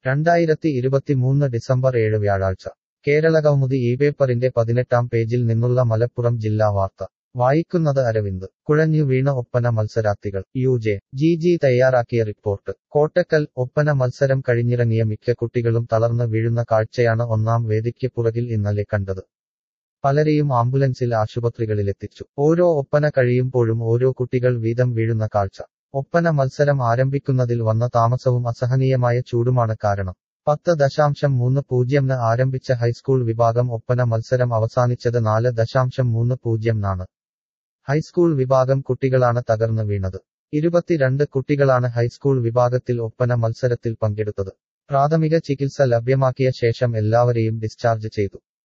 രണ്ടായിരത്തി ഇരുപത്തിമൂന്ന് ഡിസംബർ ഏഴ് വ്യാഴാഴ്ച കേരളകൗമുദി ഈ പേപ്പറിന്റെ പതിനെട്ടാം പേജിൽ നിന്നുള്ള മലപ്പുറം ജില്ലാ വാർത്ത വായിക്കുന്നത് അരവിന്ദ് കുഴഞ്ഞു വീണ ഒപ്പന മത്സരാർത്ഥികൾ യു ജെ ജി ജി തയ്യാറാക്കിയ റിപ്പോർട്ട് കോട്ടക്കൽ ഒപ്പന മത്സരം കഴിഞ്ഞിറങ്ങിയ മിക്ക കുട്ടികളും തളർന്ന് വീഴുന്ന കാഴ്ചയാണ് ഒന്നാം വേദിക്ക് പുറകിൽ ഇന്നലെ കണ്ടത് പലരെയും ആംബുലൻസിൽ ആശുപത്രികളിലെത്തിച്ചു ഓരോ ഒപ്പന കഴിയുമ്പോഴും ഓരോ കുട്ടികൾ വീതം വീഴുന്ന കാഴ്ച ഒപ്പന മത്സരം ആരംഭിക്കുന്നതിൽ വന്ന താമസവും അസഹനീയമായ ചൂടുമാണ് കാരണം പത്ത് ദശാംശം മൂന്ന് പൂജ്യംന് ആരംഭിച്ച ഹൈസ്കൂൾ വിഭാഗം ഒപ്പന മത്സരം അവസാനിച്ചത് നാല് ദശാംശം മൂന്ന് പൂജ്യംനാണ് ഹൈസ്കൂൾ വിഭാഗം കുട്ടികളാണ് തകർന്നു വീണത് ഇരുപത്തിരണ്ട് കുട്ടികളാണ് ഹൈസ്കൂൾ വിഭാഗത്തിൽ ഒപ്പന മത്സരത്തിൽ പങ്കെടുത്തത് പ്രാഥമിക ചികിത്സ ലഭ്യമാക്കിയ ശേഷം എല്ലാവരെയും ഡിസ്ചാർജ് ചെയ്തു